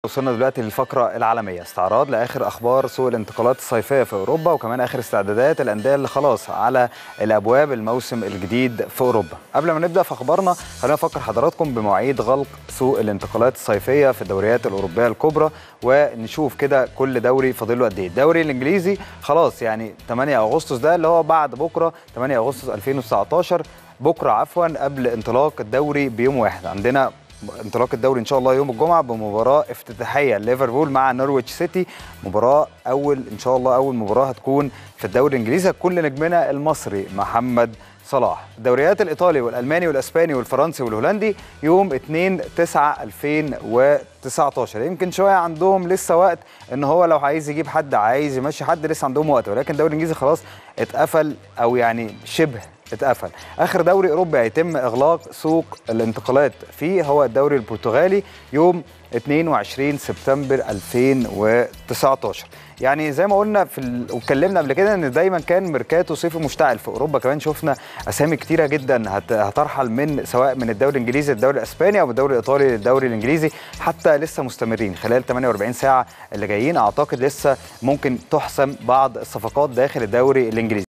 وصلنا دلوقتي للفقرة العالمية استعراض لآخر أخبار سوق الانتقالات الصيفية في أوروبا وكمان آخر استعدادات الأندية اللي خلاص على الأبواب الموسم الجديد في أوروبا قبل ما نبدأ في أخبارنا خلينا نفكر حضراتكم بمواعيد غلق سوق الانتقالات الصيفية في الدوريات الأوروبية الكبرى ونشوف كده كل دوري فاضل له قد إيه الدوري الإنجليزي خلاص يعني 8 أغسطس ده اللي هو بعد بكرة 8 أغسطس 2019 بكرة عفوا قبل انطلاق الدوري بيوم واحد عندنا انطلاق الدوري ان شاء الله يوم الجمعه بمباراه افتتاحيه ليفربول مع نورويتش سيتي مباراه اول ان شاء الله اول مباراه هتكون في الدوري الانجليزي هتكون لنجمنا المصري محمد صلاح الدوريات الايطالي والالماني والاسباني والفرنسي والهولندي يوم 2 9 2019 يمكن شويه عندهم لسه وقت ان هو لو عايز يجيب حد عايز يمشي حد لسه عندهم وقت ولكن الدوري الانجليزي خلاص اتقفل او يعني شبه اتقفل اخر دوري اوروبي هيتم اغلاق سوق الانتقالات فيه هو الدوري البرتغالي يوم 22 سبتمبر 2019 يعني زي ما قلنا في ال... واتكلمنا قبل كده ان دايما كان ميركاتو صيفي مشتعل في اوروبا كمان شفنا اسامي كتيره جدا هت... هترحل من سواء من الدوري الانجليزي للدوري الاسباني او من الدوري الايطالي للدوري الانجليزي حتى لسه مستمرين خلال 48 ساعه اللي جايين اعتقد لسه ممكن تحسم بعض الصفقات داخل الدوري الانجليزي